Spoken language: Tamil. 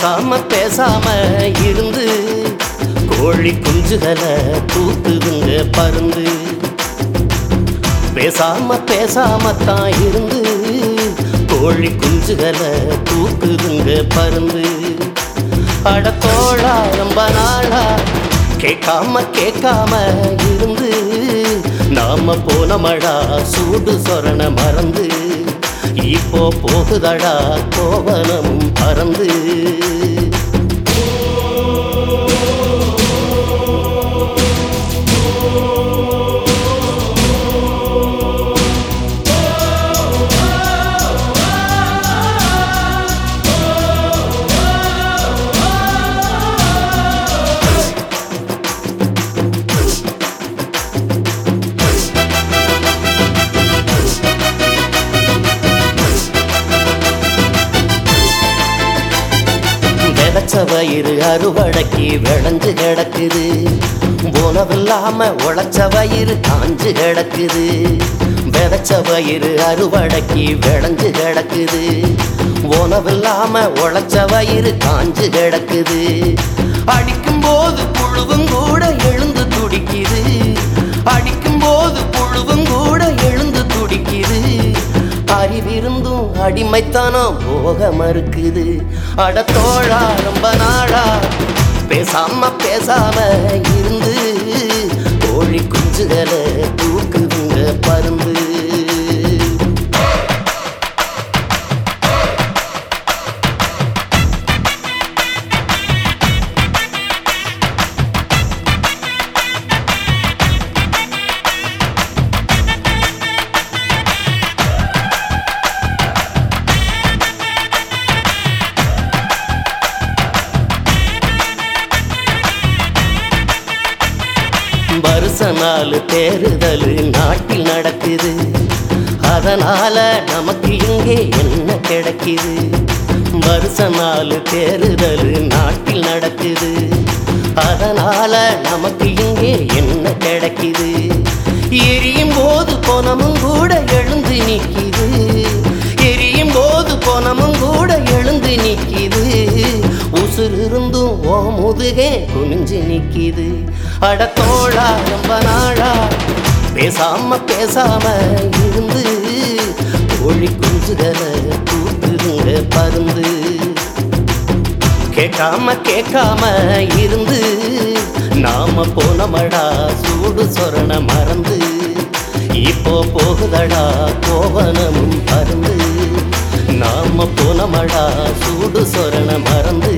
பேசாம பேசாம இருந்து கோழி குஞ்சுகளை தூக்குதுங்க பருந்து பேசாம பேசாம தான் இருந்து கோழி குஞ்சுகளை தூக்குதுங்க பருந்து அடத்தோழா ரொம்ப நாளா கேட்காம கேட்காம இருந்து நாம போன மழா சூடு சொரண மறந்து இப்போ போகுதடா கோவனம் பறந்து விளைச்ச வயிறு அறுவடைக்கு விளைஞ்சு கிடக்குது உணவில்லாம உழைச்ச வயிறு காஞ்சு கிடக்குது விதைச்ச வயிறு அறுவடைக்கு விளைஞ்சு கிடக்குது உணவில்லாம உழைச்ச வயிறு காஞ்சு கிடக்குது அடிக்கும் போது புழுவும் கூட எழுந்து துடிக்குது அடிக்கும் போது புழுவும் கூட எழுந்து துடிக்குது அறிவிருந்தும் அடிமைத்தனம் போக மறுக்குது அடத்தோழா ரொம்ப நாளா பேசாம பேசாம இருந்து கோழி குஞ்சுகளை தூக்குதுங்க பருந்து வருஷ நாள் தேர்தல் நாட்டில் நடக்குது அதனால நமக்கு இங்கே என்ன கிடைக்குது வருஷ நாள் தேர்தல் நாட்டில் நடக்குது அதனால நமக்கு இங்கே என்ன கிடைக்குது எரியும் போது போனமும் கூட எழுந்து நிற்கிது எரியும் போது போனமும் கூட எழுந்து நிற்கிது உசுர் இருந்தும் ஓ முதுகே குனிஞ்சு நிக்கிது அடத்தோழா ரொம்ப நாளா பேசாம பேசாம இருந்து கோழி குஞ்சுகளை தூக்குதுங்க பருந்து கேட்காம கேட்காம இருந்து நாம போனமடா சூடு சொரண மறந்து இப்போ போகுதடா கோவனமும் பருந்து நாம போனமடா சூடு சொரண மறந்து